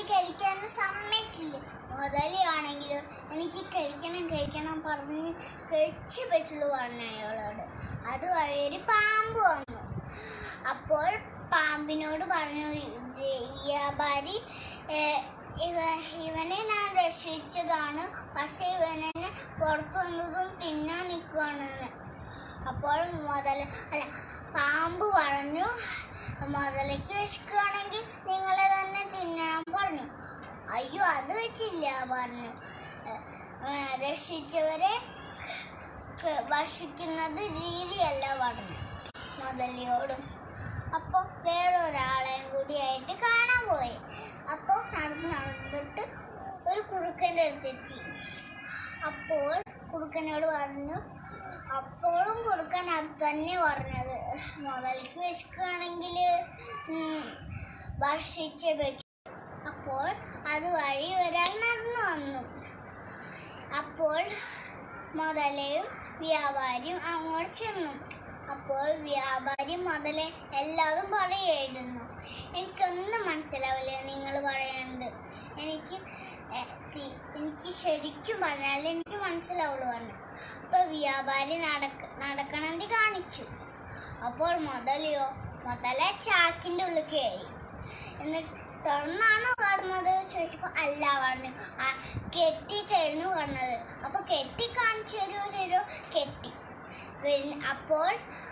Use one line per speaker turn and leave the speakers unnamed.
കഴിക്കാൻ സമ്മതിക്കില്ല മുതലാണെങ്കിലും എനിക്ക് കഴിക്കണം കഴിക്കണം പറഞ്ഞ് കഴിച്ചേ പറ്റുള്ളൂ പറഞ്ഞു അയാളോട് അതുവഴി ഒരു പാമ്പ് വന്നു അപ്പോൾ പാമ്പിനോട് പറഞ്ഞു "ഇത് വ്യാപാരി ഏ, ഇവ ഇവനെ ഞാൻ രക്ഷിച്ചതാണ് പക്ഷെ ഇവനെന്നെ പുറത്തു വന്നതും തിന്നാൻ നിൽക്കുകയാണെന്ന് അപ്പോൾ മുതല അല്ല പാമ്പ് പറഞ്ഞു മുതലയ്ക്ക് വിശക്കുകയാണെങ്കിൽ നിങ്ങളെ തന്നെ തിന്നണം പറഞ്ഞു അയ്യോ അത് വെച്ചില്ല പറഞ്ഞു ഏ, ഏ, രക്ഷിച്ചവരെ ക- ഭക്ഷിക്കുന്നത് രീതിയല്ല പറഞ്ഞു മുതലിയോടും അപ്പോൾ വേറൊരാളെയും കൂടിയായിട്ട് കാണാൻ പോയി അപ്പോൾ നടന്ന് നടന്നിട്ട് ഒരു കുറുക്കൻ്റെ അടുത്തെത്തി അപ്പോൾ കുറുക്കനോട് പറഞ്ഞു അപ്പോഴും കുറുക്കൻ അത് തന്നെ പറഞ്ഞത് മുതലിക്ക് വിശക്കുകയാണെങ്കിൽ ഭക്ഷിച്ചേ പറ്റൂ അപ്പോൾ അതുവഴി ഒരാൾ നടന്നു വന്നു അപ്പോൾ മുതലയും വ്യാപാരിയും അങ്ങോട്ട് ചെന്നു അപ്പോൾ വ്യാപാരി മുതലെ എല്ലാതും പറയുമായിരുന്നു എനിക്കൊന്നും മനസ്സിലാവില്ല നിങ്ങൾ പറയുന്നത് എനിക്ക് എ, തി- എനിക്ക് ശരിക്കും പറഞ്ഞാൽ എനിക്ക് മനസ്സിലാവുള്ളൂ പറഞ്ഞു അപ്പോൾ വ്യാപാരി നടക്ക നടക്കണമെന്ന് കാണിച്ചു അപ്പോൾ മുതലയോ മുതല ചാക്കിൻ്റെ ഉള്ളിൽ കയറി എന്നിട്ട് തുറന്നാണോ കാണുന്നത് ചോദിച്ചപ്പോൾ അല്ല പറഞ്ഞു ആ കെട്ടിട്ടായിരുന്നു പറഞ്ഞത് അപ്പോൾ കെട്ടി കാണിച്ചു തരുമോ തരുമോ കെട്ടി പിന്നെ അപ്പോൾ